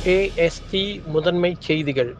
AST முதன்மைச் செய்திகள்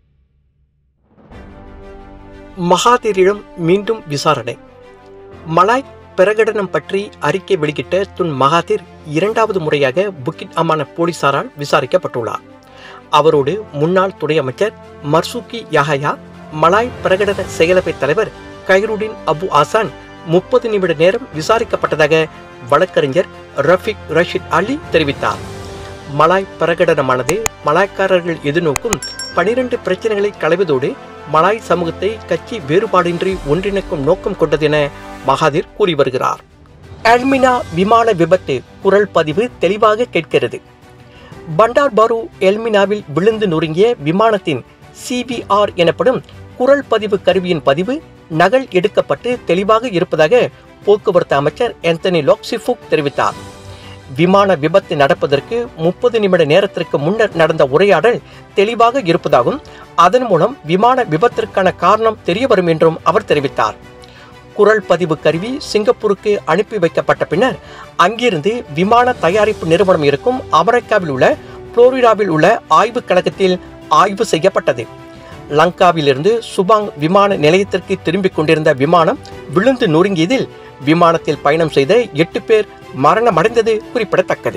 மகாதீரிடம் மீண்டும் விசாரணை மலாய் பிரகடனம் பற்றி அறிக்கை வெளியிட்ட துன் மகாதீர் இரண்டாவது முறையாக புக்கிட் அமான போலீசாரால் விசாரிக்கப்பட்டுள்ளார் அவரோடு முன்னாள் துணை அமைச்சர் மர்சூக்கி யஹயா மலாய் பிரகடன செயலவை தலைவர் கைருடின் அபு ஆசான் முப்பது நிமிட நேரம் விசாரிக்கப்பட்டதாக வழக்கறிஞர் ரஃபிக் ரஷீத் அலி தெரிவித்தார் மலாய் பிரகடனமானது மலாய்க்காரர்கள் எதிர்நோக்கும் பனிரெண்டு பிரச்சனைகளை களைவதோடு மலாய் சமூகத்தை கட்சி வேறுபாடின்றி ஒன்றிணைக்கும் நோக்கம் கொண்டது என மகாதீர் கூறி வருகிறார் அல்மினா விமான விபத்து குரல் பதிவு தெளிவாக கேட்கிறது பண்டார் பாரு எல்மினாவில் விழுந்து நொறுங்கிய விமானத்தின் சிபிஆர் எனப்படும் குரல் பதிவு கருவியின் பதிவு நகல் எடுக்கப்பட்டு தெளிவாக இருப்பதாக போக்குவரத்து அமைச்சர் ஆந்தனி லாக்சிஃபுக் தெரிவித்தார் விமான விபத்து நடப்பதற்கு முப்பது நிமிட நேரத்திற்கு முன்னர் நடந்த உரையாடல் தெளிவாக இருப்பதாகவும் அதன் மூலம் விமான விபத்திற்கான காரணம் தெரிய வரும் என்றும் அவர் தெரிவித்தார் குரல் பதிவு கருவி சிங்கப்பூருக்கு அனுப்பி வைக்கப்பட்ட பின்னர் அங்கிருந்து விமான தயாரிப்பு நிறுவனம் இருக்கும் அமெரிக்காவில் உள்ள புளோரிடாவில் உள்ள ஆய்வுக் கழகத்தில் ஆய்வு செய்யப்பட்டது லங்காவிலிருந்து சுபாங் விமான நிலையத்திற்கு திரும்பிக் கொண்டிருந்த விமானம் விழுந்து நொறுங்கியதில் விமானத்தில் பயணம் செய்த எட்டு பேர் மரணமடைந்தது குறிப்பிடத்தக்கது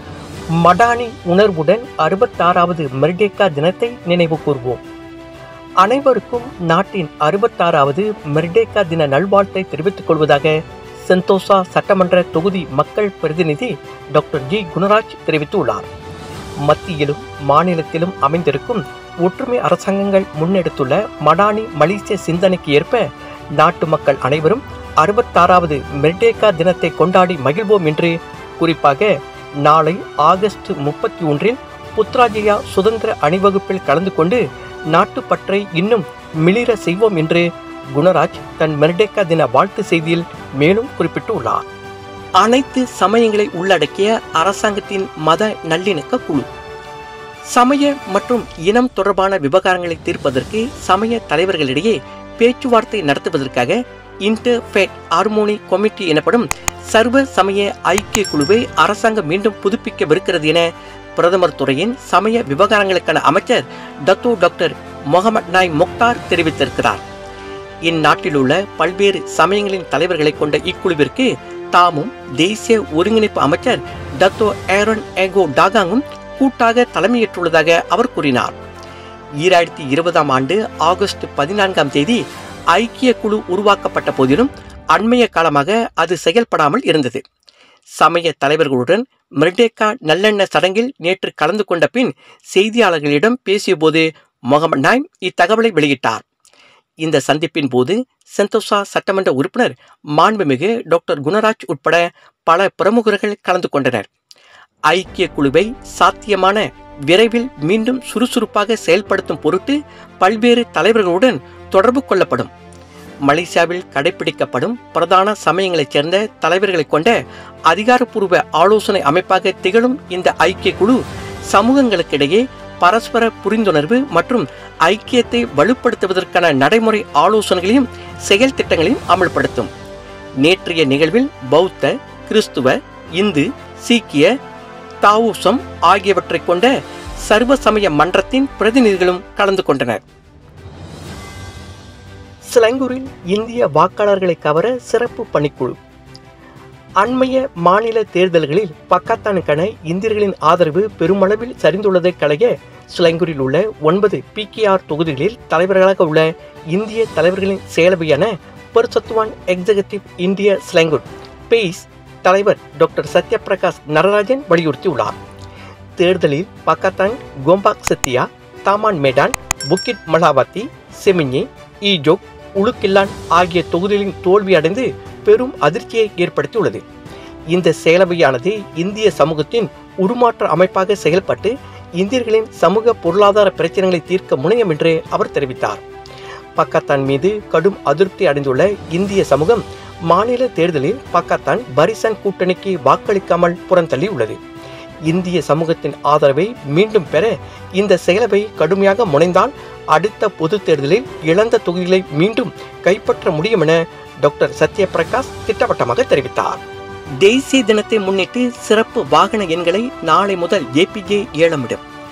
மடானி உணர்வுடன் அறுபத்தாறாவது மெர்டேக்கா தினத்தை நினைவு கூர்வோம் அனைவருக்கும் நாட்டின் அறுபத்தாறாவது மெர்டேக்கா தின நல்வாழ்த்தை தெரிவித்துக் கொள்வதாக செந்தோசா சட்டமன்ற தொகுதி மக்கள் பிரதிநிதி டாக்டர் ஜி குணராஜ் தெரிவித்துள்ளார் மத்தியிலும் மாநிலத்திலும் அமைந்திருக்கும் ஒற்றுமை அரசாங்கங்கள் முன்னெடுத்துள்ள மடானி மலேசிய சிந்தனைக்கு ஏற்ப நாட்டு மக்கள் அனைவரும் அறுபத்தாறாவது மெர்டேக்கா தினத்தை கொண்டாடி மகிழ்வோம் என்று குறிப்பாக நாளை ஆகஸ்ட் முப்பத்தி ஒன்றில் புத்ராஜயா சுதந்திர அணிவகுப்பில் கலந்து கொண்டு நாட்டுப்பற்றை இன்னும் மிளிர செய்வோம் என்று குணராஜ் தன் மெர்டேக்கா தின வாழ்த்து செய்தியில் மேலும் குறிப்பிட்டுள்ளார் அனைத்து சமயங்களை உள்ளடக்கிய அரசாங்கத்தின் மத நல்லிணக்க குழு சமய மற்றும் இனம் தொடர்பான விவகாரங்களை தீர்ப்பதற்கு சமய தலைவர்களிடையே பேச்சுவார்த்தை நடத்துவதற்காக இன்டர்ஃபேட் ஹார்மோனி கமிட்டி எனப்படும் சர்வ சமய ஐக்கிய குழுவை அரசாங்கம் மீண்டும் புதுப்பிக்கவிருக்கிறது என பிரதமர் துறையின் சமய விவகாரங்களுக்கான அமைச்சர் டத்தோ டாக்டர் முகமது நாய் முக்தார் தெரிவித்திருக்கிறார் இந்நாட்டில் உள்ள பல்வேறு சமயங்களின் தலைவர்களை கொண்ட இக்குழுவிற்கு தாமும் தேசிய ஒருங்கிணைப்பு அமைச்சர் டத்தோ ஏரன் ஏகோ டாகாங்கும் கூட்டாக தலைமையேற்றுள்ளதாக அவர் கூறினார் ஈராயிரத்தி இருபதாம் ஆண்டு ஆகஸ்ட் பதினான்காம் தேதி ஐக்கிய குழு உருவாக்கப்பட்ட போதிலும் அண்மைய காலமாக அது செயல்படாமல் இருந்தது சமய தலைவர்களுடன் மிர்டேக்கா நல்லெண்ண சடங்கில் நேற்று கலந்து கொண்ட பின் செய்தியாளர்களிடம் பேசியபோது முகமது நாயம் இத்தகவலை வெளியிட்டார் இந்த சந்திப்பின் போது செந்தோசா சட்டமன்ற உறுப்பினர் மாண்புமிகு டாக்டர் குணராஜ் உட்பட பல பிரமுகர்கள் கலந்து கொண்டனர் ஐக்கிய குழுவை சாத்தியமான விரைவில் மீண்டும் சுறுசுறுப்பாக செயல்படுத்தும் பொருட்டு பல்வேறு தலைவர்களுடன் தொடர்பு கொள்ளப்படும் மலேசியாவில் கடைபிடிக்கப்படும் பிரதான சமயங்களைச் சேர்ந்த தலைவர்களை கொண்ட அதிகாரப்பூர்வ ஆலோசனை அமைப்பாக திகழும் இந்த ஐக்கிய குழு சமூகங்களுக்கிடையே பரஸ்பர புரிந்துணர்வு மற்றும் ஐக்கியத்தை வலுப்படுத்துவதற்கான நடைமுறை ஆலோசனைகளையும் செயல் திட்டங்களையும் அமல்படுத்தும் நேற்றைய நிகழ்வில் பௌத்த கிறிஸ்துவ இந்து சீக்கிய தாவூசம் ஆகியவற்றை கொண்ட சர்வ சமய மன்றத்தின் பிரதிநிதிகளும் கலந்து கொண்டனர் சிலங்கூரில் இந்திய வாக்காளர்களை கவர சிறப்பு பணிக்குழு அண்மைய மாநில தேர்தல்களில் பக்காத்தானுக்கான இந்தியர்களின் ஆதரவு பெருமளவில் சரிந்துள்ளதை களைய சிலங்கூரில் உள்ள ஒன்பது பிகேஆர் தொகுதிகளில் தலைவர்களாக உள்ள இந்திய தலைவர்களின் செயலவையான பெர்சத்துவான் எக்ஸிகூட்டிவ் இந்திய சிலங்கூர் பேஸ் தலைவர் டாக்டர் சத்யபிரகாஷ் நடராஜன் வலியுறுத்தியுள்ளார் தேர்தலில் Pakatan Gombak Setia Taman Medan Bukit Melawati Semenyih Ijok Hulu Kelang ஆகிய தொகுதிகளின் தோல்வியடைந்து பெரும் அதிர்ச்சியை ஏற்படுத்தியுள்ளது இந்த செயலவையானது இந்திய சமூகத்தின் உருமாற்ற அமைப்பாக செயல்பட்டு இந்தியர்களின் சமூக பொருளாதார பிரச்சனைகளை தீர்க்க முனையும் என்று அவர் தெரிவித்தார் பக்காத்தான் மீது கடும் அதிருப்தி அடைந்துள்ள இந்திய சமூகம் மாநில தேர்தலில் பக்காத்தான் பரிசன் கூட்டணிக்கு வாக்களிக்காமல் புறந்தள்ளியுள்ளது இந்திய சமூகத்தின் ஆதரவை மீண்டும் பெற இந்த செயலவை கடுமையாக முனைந்தால் அடுத்த பொது தேர்தலில் இழந்த தொகுதிகளை மீண்டும் கைப்பற்ற முடியும் என டாக்டர் சத்யபிரகாஷ் திட்டவட்டமாக தெரிவித்தார் தேசிய தினத்தை முன்னிட்டு சிறப்பு வாகன எண்களை நாளை முதல் ஏபிஜே ஏலமிடும்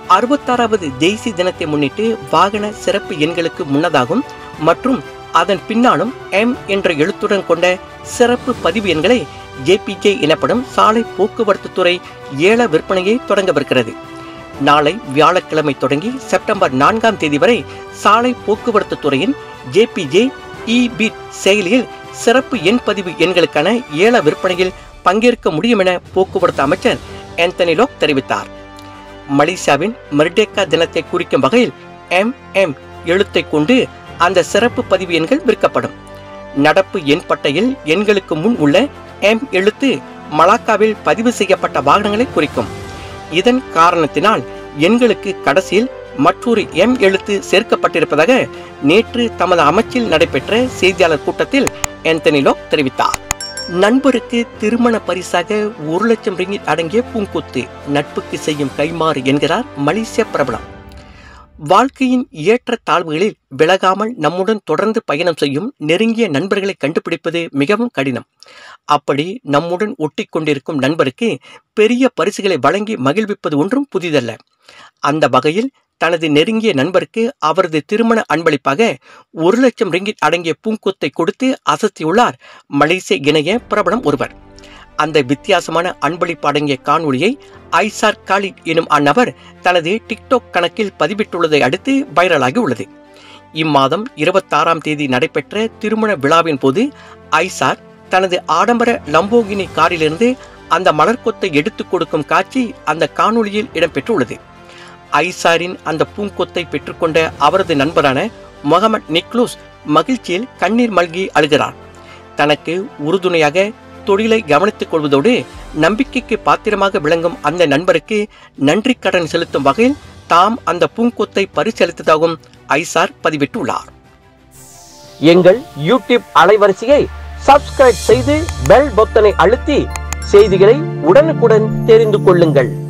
அறுபத்தாறாவது தேசிய தினத்தை முன்னிட்டு வாகன சிறப்பு எண்களுக்கு முன்னதாகும் மற்றும் அதன் பின்னாலும் எம் என்ற எழுத்துடன் கொண்ட சிறப்பு பதிவு எண்களை ஜேபிஜே எனப்படும் சாலை போக்குவரத்து துறை ஏல விற்பனையை தொடங்கவிருக்கிறது நாளை வியாழக்கிழமை தொடங்கி செப்டம்பர் நான்காம் தேதி வரை சாலை போக்குவரத்து துறையின் ஜேபிஜே இபிட் செயலியில் சிறப்பு எண் பதிவு எண்களுக்கான ஏல விற்பனையில் பங்கேற்க முடியும் என போக்குவரத்து அமைச்சர் ஆந்தனி லோக் தெரிவித்தார் மலேசியாவின் மெர்டேக்கா தினத்தை குறிக்கும் வகையில் எம் எம் எழுத்தை கொண்டு அந்த சிறப்பு பதிவு எண்கள் விற்கப்படும் நடப்பு எண் பட்டையில் எண்களுக்கு முன் உள்ள எம் எழுத்து மலாக்காவில் பதிவு செய்யப்பட்ட வாகனங்களை குறிக்கும் இதன் காரணத்தினால் எண்களுக்கு கடைசியில் மற்றொரு எம் எழுத்து சேர்க்கப்பட்டிருப்பதாக நேற்று தமது அமைச்சில் நடைபெற்ற செய்தியாளர் கூட்டத்தில் ஆந்தனி லோக் தெரிவித்தார் நண்பருக்கு திருமண பரிசாக ஒரு லட்சம் ரிங்கிட் அடங்கிய பூங்கொத்து நட்புக்கு செய்யும் கைமாறு என்கிறார் மலேசிய பிரபலம் வாழ்க்கையின் ஏற்ற தாழ்வுகளில் விலகாமல் நம்முடன் தொடர்ந்து பயணம் செய்யும் நெருங்கிய நண்பர்களை கண்டுபிடிப்பது மிகவும் கடினம் அப்படி நம்முடன் ஒட்டி கொண்டிருக்கும் நண்பருக்கு பெரிய பரிசுகளை வழங்கி மகிழ்விப்பது ஒன்றும் புதிதல்ல அந்த வகையில் தனது நெருங்கிய நண்பருக்கு அவரது திருமண அன்பளிப்பாக ஒரு லட்சம் ரிங்கிட் அடங்கிய பூங்கொத்தை கொடுத்து அசத்தியுள்ளார் மலேசிய இணைய பிரபலம் ஒருவர் அந்த வித்தியாசமான அன்பளிப்பு அடங்கிய காணொளியை ஐசார் காலிட் எனும் அந்நபர் தனது டிக்டாக் கணக்கில் பதிவிட்டுள்ளதை அடுத்து வைரலாகி உள்ளது இம்மாதம் இருபத்தாறாம் தேதி நடைபெற்ற திருமண விழாவின் போது ஐசார் தனது ஆடம்பர லம்போகினி காரிலிருந்து அந்த மலர்கொத்தை எடுத்துக் கொடுக்கும் காட்சி அந்த காணொளியில் இடம்பெற்றுள்ளது ஐசாரின் அந்த பூங்கொத்தை பெற்றுக்கொண்ட அவரது நண்பரான முகமது நிக்லூஸ் மகிழ்ச்சியில் கண்ணீர் மல்கி அழுகிறார் தனக்கு உறுதுணையாக தொழிலை கவனித்துக் கொள்வதோடு நம்பிக்கைக்கு பாத்திரமாக விளங்கும் அந்த நண்பருக்கு நன்றி கடன் செலுத்தும் வகையில் தாம் அந்த பூங்கொத்தை பரிசளித்ததாகவும் ஐசார் பதிவிட்டுள்ளார் எங்கள் யூடியூப் அலைவரிசையை சப்ஸ்கிரைப் செய்து பெல் பொத்தனை அழுத்தி செய்திகளை உடனுக்குடன் தெரிந்து கொள்ளுங்கள்